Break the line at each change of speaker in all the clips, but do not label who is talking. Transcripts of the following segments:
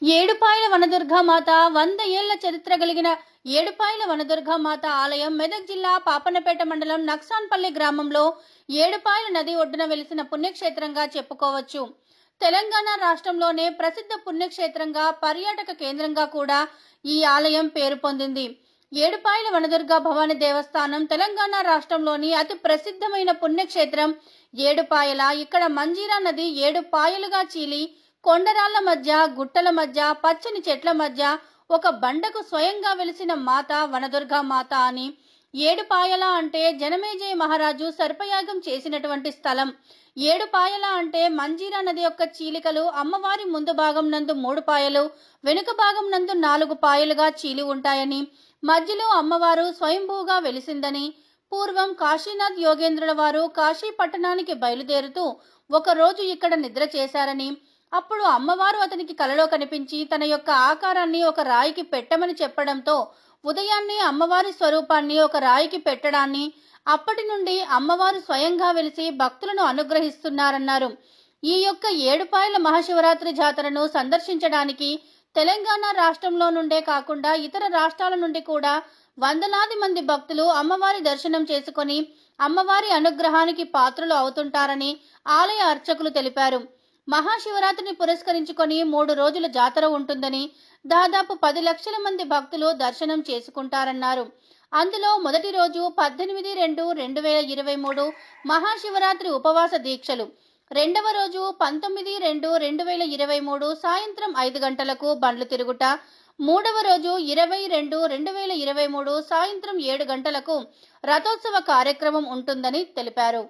ఏడుపాయల వనదుర్గామాత వంద ఏళ్ల చరిత్ర కలిగిన ఏడుపాయల వనదుర్గామాత ఆలయం మెదక్ జిల్లా పాపన్నపేట మండలం నక్సాన్పల్లి గ్రామంలో ఏడుపాయల నది ఒడ్డున వెలిసిన పుణ్యక్షేత్రంగా చెప్పుకోవచ్చు తెలంగాణ రాష్ట్రంలోనే ప్రసిద్ధ పుణ్యక్షేత్రంగా పర్యాటక కేంద్రంగా కూడా ఈ ఆలయం పేరు పొందింది ఏడుపాయల వనదుర్గా భవాని దేవస్థానం తెలంగాణ రాష్ట్రంలోని అతి ప్రసిద్ధమైన పుణ్యక్షేత్రం ఏడుపాయల ఇక్కడ మంజీరా నది ఏడు పాయలుగా చీలి కొండరాళ్ల మధ్య గుట్టల మధ్య పచ్చని చెట్ల మధ్య ఒక బండకు స్వయంగా వెలిసిన మాత వనదుర్గా మాత అని ఏడుపాయల అంటే జనమేజయ మహారాజు సర్పయాగం చేసినటువంటి స్థలం ఏడుపాయల అంటే మంజీరా నది యొక్క చీలికలు అమ్మవారి ముందు భాగం నందు మూడు పాయలు వెనుక భాగం నందు నాలుగు పాయలుగా చీలి ఉంటాయని మధ్యలో అమ్మవారు స్వయంభూగా వెలిసిందని పూర్వం కాశీనాథ్ యోగేంద్రుల వారు కాశీ పట్టణానికి బయలుదేరుతూ ఒక రోజు ఇక్కడ నిద్ర చేశారని అప్పుడు అమ్మవారు అతనికి కలలో కనిపించి తన యొక్క ఆకారాన్ని ఒక రాయికి పెట్టమని చెప్పడంతో ఉదయాన్నే అమ్మవారి స్వరూపాన్ని ఒక రాయికి పెట్టడాన్ని అప్పటి నుండి అమ్మవారు స్వయంగా వెలిసి భక్తులను అనుగ్రహిస్తున్నారన్నారు ఈ యొక్క ఏడుపాయల మహాశివరాత్రి జాతరను సందర్శించడానికి తెలంగాణ రాష్ట్రంలో నుండే కాకుండా ఇతర రాష్ట్రాల నుండి కూడా వందలాది మంది భక్తులు అమ్మవారి దర్శనం చేసుకొని అమ్మవారి అనుగ్రహానికి పాత్రలు అవుతుంటారని ఆలయ అర్చకులు తెలిపారు మహాశివరాత్రిని పురస్కరించుకొని మూడు రోజుల జాతర ఉంటుందని దాదాపు పది లక్షల మంది భక్తులు దర్శనం చేసుకుంటారన్నారు అందులో మొదటి రోజు పద్దెనిమిది రెండు రెండు వేల ఇరవై మూడు మహాశివరాత్రి ఉపవాస దీక్షలు రెండవ రోజు పంతొమ్మిది రెండు రెండు వేల ఇరవై మూడు సాయంత్రం ఐదు గంటలకు బండ్లు తిరుగుట మూడవ రోజు ఇరవై రెండు రెండు వేల ఇరవై మూడు సాయంత్రం ఏడు గంటలకు రథోత్సవ కార్యక్రమం ఉంటుందని తెలిపారు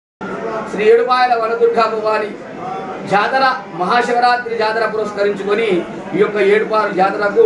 శ్రీ ఏడుపాయల వనదుర్గా భవాని జాతర మహాశివరాత్రి జాతర పురస్కరించుకొని ఈ యొక్క ఏడుపాయల జాతరకు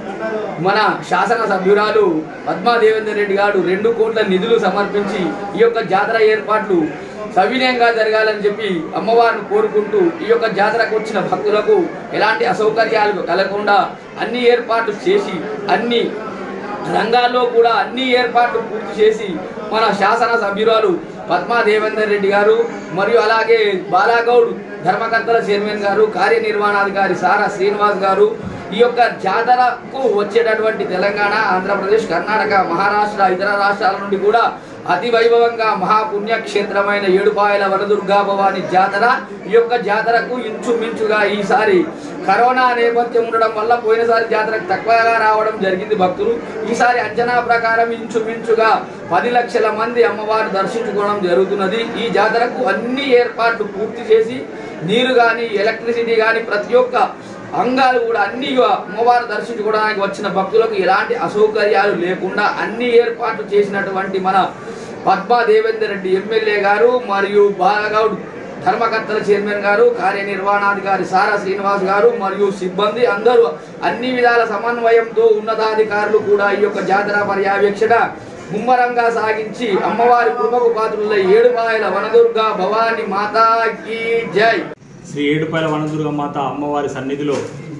మన శాసన సభ్యురాలు పద్మా దేవేందర్ రెడ్డి గారు రెండు కోట్ల నిధులు సమర్పించి ఈ యొక్క జాతర ఏర్పాట్లు సవినయంగా జరగాలని చెప్పి అమ్మవారిని కోరుకుంటూ ఈ యొక్క జాతరకు వచ్చిన భక్తులకు ఎలాంటి అసౌకర్యాలు కలగకుండా అన్ని ఏర్పాట్లు చేసి అన్ని రంగాల్లో కూడా అన్ని ఏర్పాట్లు పూర్తి చేసి మన శాసన సభ్యురాలు పద్మా దేవేందర్ రెడ్డి గారు మరియు అలాగే బాలాగౌడ్ ధర్మకర్తల చైర్మన్ గారు కార్యనిర్వహణాధికారి సారా శ్రీనివాస్ గారు ఈ యొక్క జాతరకు వచ్చేటటువంటి తెలంగాణ ఆంధ్రప్రదేశ్ కర్ణాటక మహారాష్ట్ర ఇతర రాష్ట్రాల నుండి కూడా అతి వైభవంగా మహాపుణ్యక్షేత్రమైన ఏడుపాయల వనదుర్గా భవాని జాతర ఈ యొక్క జాతరకు ఇంచుమించుగా ఈసారి కరోనా నేపథ్యం ఉండడం వల్ల పోయినసారి జాతరకు తక్కువగా రావడం జరిగింది భక్తులు ఈసారి అంచనా ప్రకారం ఇంచుమించుగా పది లక్షల మంది అమ్మవారు దర్శించుకోవడం జరుగుతున్నది ఈ జాతరకు అన్ని ఏర్పాట్లు పూర్తి చేసి నీరు కానీ ఎలక్ట్రిసిటీ కానీ ప్రతి ఒక్క అంగాలు కూడా అన్ని అమ్మవారు దర్శించుకోవడానికి వచ్చిన భక్తులకు ఎలాంటి అసౌకర్యాలు లేకుండా అన్ని ఏర్పాట్లు చేసినటువంటి మన పద్మా దేవేందర్ రెడ్డి ఎమ్మెల్యే గారు మరియు బాలగౌడ్ ధర్మకర్తల చైర్మన్ గారు కార్యనిర్వహణాధికారి సారా శ్రీనివాస్ గారు మరియు సిబ్బంది అందరూ అన్ని విధాల సమన్వయంతో ఉన్నతాధికారులు కూడా ఈ యొక్క జాతర పర్యవేక్షణ ముమ్మరంగా సాగించి అమ్మవారి కృపకు పాత్రుల ఏడుపాయల వనదుర్గా భవాని మాతాకి జై
శ్రీ ఏడుపాయల వనదుర్గ మాత అమ్మవారి సన్నిధిలో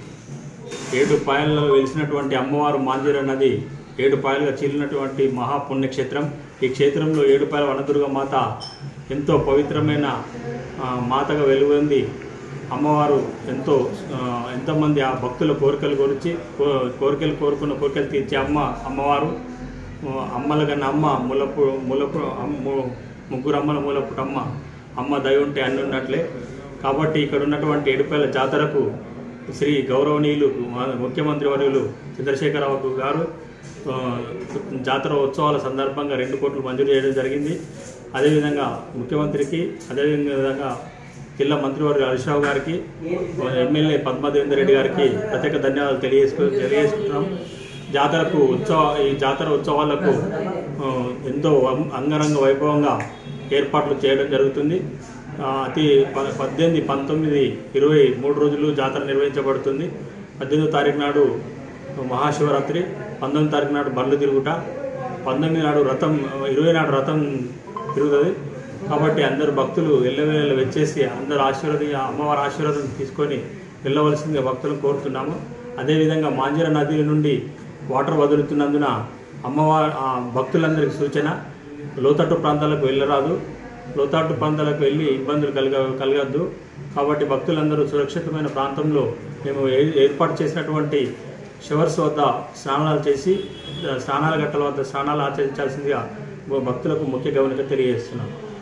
ఏడు పాయలలో వెలిసినటువంటి అమ్మవారు మాంజీర నది ఏడు పాయలుగా చీలినటువంటి మహాపుణ్యక్షేత్రం ఈ క్షేత్రంలో ఏడుపాయల వనదుర్గ మాత ఎంతో పవిత్రమైన ఆ, మాతగా వెలువైంది అమ్మవారు ఎంతో ఆ, ఎంతోమంది ఆ భక్తుల కోరికలు కోరిచి కో- కోరికలు కోరుకున్న కోరికలు తీర్చే అమ్మ అమ్మవారు ఆ, అమ్మల కన్నా అమ్మ ములపు ములపు అమ్మ- ముగ్గురు అమ్మల మూలపుటమ్మ అమ్మ దయ ఉంటే అన్ని ఉన్నట్లే కాబట్టి ఇక్కడ ఉన్నటువంటి ఏడుపాయల జాతరకు శ్రీ గౌరవనీయులు మా ముఖ్యమంత్రి వర్యులు చంద్రశేఖరరావు గారు ఆ, జాతర ఉత్సవాల సందర్భంగా రెండు కోట్లు మంజూరు చేయడం జరిగింది అదేవిధంగా ముఖ్యమంత్రికి అదేవిధంగా జిల్లా మంత్రివర్గ హరీష్రావు గారికి ఎమ్మెల్యే పద్మదేవేందర్ రెడ్డి గారికి ప్రత్యేక ధన్యవాదాలు తెలియజేసుకు తెలియజేసుకుంటున్నాం జాతరకు ఉత్సవ ఈ జాతర ఉత్సవాలకు ఆ, ఎంతో అం- అంగరంగ వైభవంగా ఏర్పాట్లు చేయడం జరుగుతుంది ఆ, అతి ప- పద్దెనిమిది పంతొమ్మిది ఇరవై మూడు రోజులు జాతర నిర్వహించబడుతుంది పద్దెనిమిదో తారీఖు నాడు మహాశివరాత్రి పంతొమ్మిది తారీఖు నాడు బండ్లు తిరుగుట పంతొమ్మిది నాడు రథం ఇరవై నాడు రథం తిరుగుతుంది కాబట్టి అందరు భక్తులు ఎల్లవేళ వచ్చేసి అందరు ఆశీర్వాద అమ్మవారి ఆశీర్వాదం తీసుకొని వెళ్ళవలసిందిగా భక్తులను కోరుతున్నాము అదేవిధంగా మాంజర నది నుండి వాటర్ వదులుతున్నందున అమ్మవారి ఆ భక్తులందరికీ సూచన లోతట్టు ప్రాంతాలకు వెళ్ళరాదు లోతట్టు ప్రాంతాలకు వెళ్ళి ఇబ్బందులు కలగ కలగద్దు కాబట్టి భక్తులందరూ సురక్షితమైన ప్రాంతంలో మేము ఏ- ఏర్పాటు చేసినటువంటి షవర్స్ వద్ద స్నానాలు చేసి స్నానాల గట్టల వద్ద స్నానాలు ఆచరించాల్సిందిగా భక్తులకు ముఖ్య గమనిక తెలియజేస్తున్నాం